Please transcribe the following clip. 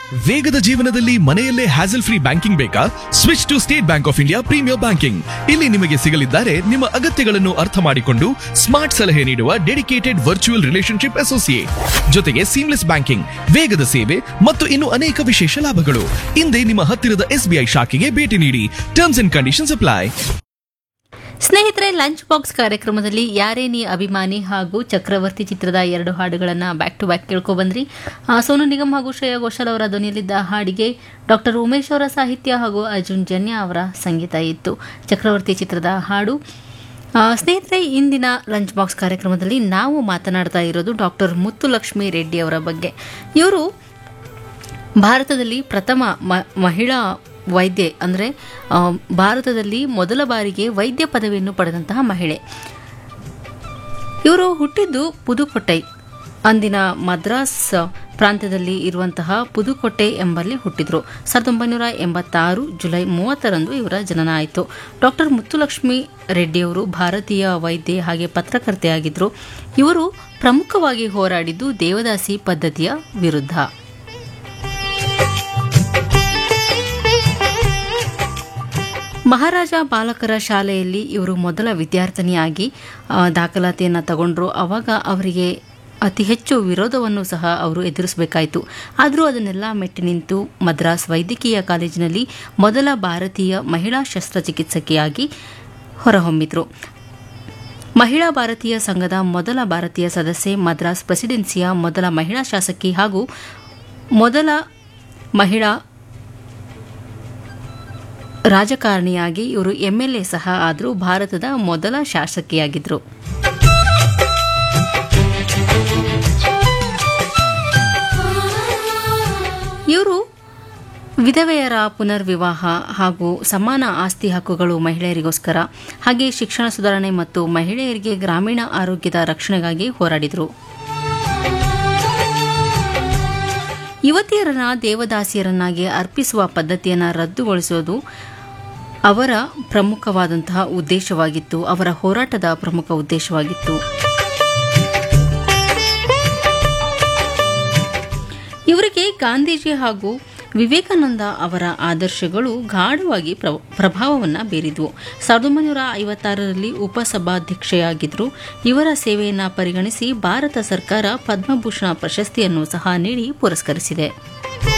ವೇಗದ ಜೀವನದಲ್ಲಿ ಮನೆಯಲ್ಲೇ ಹ್ಯಾಸಲ್ ಫ್ರೀ ಬ್ಯಾಂಕಿಂಗ್ ಬೇಕಾ switch to State Bank of India premier banking ಇಲ್ಲಿ ನಿಮಗೆ ಸಿಗಲಿದ್ದಾರೆ ನಿಮ್ಮ ಅಗತ್ಯಗಳನ್ನು ಅರ್ಥ ಮಾಡಿಕೊಂಡು ಸ್ಮಾರ್ಟ್ ಸಲಹೆ ನೀಡುವ ಡೆಡಿಕೇಟೆಡ್ ವರ್ಚುವಲ್ ರಿಲೇಶನ್ಶಿಪ್ ಅಸೋಸಿಯೇಟ್ ಜೊತೆಗೆ ಸೀಮ್ಲೆಸ್ ಬ್ಯಾಂಕಿಂಗ್ ವೇಗದ ಸೇವೆ ಮತ್ತು ಇನ್ನು ಅನೇಕ ವಿಶೇಷ ಲಾಭಗಳು ಹಿಂದೆ ನಿಮ್ಮ ಹತ್ತಿರದ ಎಸ್ಬಿಐ ಶಾಖೆಗೆ ಭೇಟಿ ನೀಡಿ ಟರ್ಮ್ಸ್ ಅಂಡ್ ಕಂಡೀಷನ್ಸ್ ಅಪ್ಲೈ ಸ್ನೇಹಿತರೆ ಲಂಚ್ ಬಾಕ್ಸ್ ಕಾರ್ಯಕ್ರಮದಲ್ಲಿ ಯಾರೇ ನೀ ಅಭಿಮಾನಿ ಹಾಗೂ ಚಕ್ರವರ್ತಿ ಚಿತ್ರದ ಎರಡು ಹಾಡುಗಳನ್ನು ಬ್ಯಾಕ್ ಟು ಬ್ಯಾಕ್ ಕೇಳ್ಕೊಬಂದ್ರಿ ಆ, ಸೋನು ನಿಗಮ್ ಹಾಗೂ ಶ್ರೇಯಾ ಘೋಷಾಲ್ ಅವರ ಧ್ವನಿಯಲ್ಲಿದ್ದ ಹಾಡಿಗೆ ಡಾಕ್ಟರ್ ಉಮೇಶ್ ಅವರ ಸಾಹಿತ್ಯ ಹಾಗೂ ಅರ್ಜುನ್ ಜನ್ಯ ಅವರ ಸಂಗೀತ ಇತ್ತು ಚಕ್ರವರ್ತಿ ಚಿತ್ರದ ಹಾಡು ಆ, ಸ್ನೇಹಿತರೆ ಇಂದಿನ ಲಂಚ್ ಬಾಕ್ಸ್ ಕಾರ್ಯಕ್ರಮದಲ್ಲಿ ನಾವು ಮಾತನಾಡ್ತಾ ಇರೋದು ಡಾಕ್ಟರ್ ಮುತ್ತುಲಕ್ಷ್ಮಿ ರೆಡ್ಡಿ ಅವರ ಬಗ್ಗೆ ಇವರು ಭಾರತದಲ್ಲಿ ಪ್ರಥಮ ಮ- ಮಹಿಳಾ ವೈದ್ಯೆ ಅಂದರೆ ಆ, ಭಾರತದಲ್ಲಿ ಮೊದಲ ಬಾರಿಗೆ ವೈದ್ಯ ಪದವಿಯನ್ನು ಪಡೆದಂತಹ ಮಹಿಳೆ ಇವರು ಹುಟ್ಟಿದ್ದು ಪುದುಕೊಟ್ಟೈ ಅಂದಿನ ಮದ್ರಾಸ್ ಪ್ರಾಂತ್ಯದಲ್ಲಿ ಇರುವಂತಹ ಪುದುಕೊಟ್ಟೆ ಎಂಬಲ್ಲಿ ಹುಟ್ಟಿದ್ರು ಸಾವಿರದ ಒಂಬೈನೂರ ಎಂಬತ್ತಾರು ಜುಲೈ ಮೂವತ್ತರಂದು ಇವರ ಜನನ ಆಯಿತು ಡಾಕ್ಟರ್ ಮುತ್ತುಲಕ್ಷ್ಮಿ ರೆಡ್ಡಿಯವರು ಭಾರತೀಯ ವೈದ್ಯೆ ಹಾಗೆ ಪತ್ರಕರ್ತೆಯಾಗಿದ್ದರು ಇವರು ಪ್ರಮುಖವಾಗಿ ಹೋರಾಡಿದ್ದು ದೇವದಾಸಿ ಪದ್ಧತಿಯ ವಿರುದ್ಧ ಮಹಾರಾಜ ಬಾಲಕರ ಶಾಲೆಯಲ್ಲಿ ಇವರು ಮೊದಲ ವಿದ್ಯಾರ್ಥಿನಿಯಾಗಿ ಆ, ದಾಖಲಾತಿಯನ್ನು ತಗೊಂಡ್ರು ಆವಾಗ ಅವರಿಗೆ ಅತಿ ಹೆಚ್ಚು ವಿರೋಧವನ್ನು ಸಹ ಅವರು ಎದುರಿಸಬೇಕಾಯಿತು ಆದರೂ ಅದನ್ನೆಲ್ಲ ಮೆಟ್ಟಿ ನಿಂತು ಮದ್ರಾಸ್ ವೈದ್ಯಕೀಯ ಕಾಲೇಜಿನಲ್ಲಿ ಮೊದಲ ಭಾರತೀಯ ಮಹಿಳಾ ಶಸ್ತ್ರಚಿಕಿತ್ಸಕಿಯಾಗಿ ಹೊರಹೊಮ್ಮಿದ್ರು ಮಹಿಳಾ ಭಾರತೀಯ ಸಂಘದ ಮೊದಲ ಭಾರತೀಯ ಸದಸ್ಯೆ ಮದ್ರಾಸ್ ಪ್ರೆಸಿಡೆನ್ಸಿಯ ಮೊದಲ ಮಹಿಳಾ ಶಾಸಕಿ ಹಾಗೂ ಮೊದಲ ಮಹಿಳಾ ರಾಜಕಾರಣಿಯಾಗಿ ಇವರು ಎಂಎಲ್ಎ ಸಹ ಆದರೂ ಭಾರತದ ಮೊದಲ ಶಾಸಕಿಯಾಗಿದ್ದರು ಇವರು ವಿಧವೆಯರ ಪುನರ್ವಿವಾಹ ಹಾಗೂ ಸಮಾನ ಆಸ್ತಿ ಹಕ್ಕುಗಳು ಮಹಿಳೆಯರಿಗೋಸ್ಕರ ಹಾಗೆ ಶಿಕ್ಷಣ ಸುಧಾರಣೆ ಮತ್ತು ಮಹಿಳೆಯರಿಗೆ ಗ್ರಾಮೀಣ ಆರೋಗ್ಯದ ರಕ್ಷಣೆಗಾಗಿ ಹೋರಾಡಿದರು ಯುವತಿಯರನ್ನ ದೇವದಾಸಿಯರನ್ನಾಗಿ ಅರ್ಪಿಸುವ ಪದ್ಧತಿಯನ್ನು ರದ್ದುಗೊಳಿಸುವುದು ಅವರ ಪ್ರಮುಖವಾದಂತಹ ಉದ್ದೇಶವಾಗಿತ್ತು ಅವರ ಹೋರಾಟದ ಪ್ರಮುಖ ಉದ್ದೇಶವಾಗಿತ್ತು ಇವರಿಗೆ ಗಾಂಧೀಜಿ ಹಾಗೂ ವಿವೇಕಾನಂದ ಅವರ ಆದರ್ಶಗಳು ಗಾಢವಾಗಿ ಪ್ರ- ಪ್ರಭಾವವನ್ನು ಬೀರಿದ್ವು ಸಾವಿರದ ಒಂಬೈನೂರ ಐವತ್ತಾರರಲ್ಲಿ ಉಪಸಭಾಧ್ಯಕ್ಷೆಯಾಗಿದ್ದರು ಇವರ ಸೇವೆಯನ್ನು ಪರಿಗಣಿಸಿ ಭಾರತ ಸರ್ಕಾರ ಪದ್ಮಭೂಷಣ ಪ್ರಶಸ್ತಿಯನ್ನು ಸಹ ನೀಡಿ ಪುರಸ್ಕರಿಸಿದೆ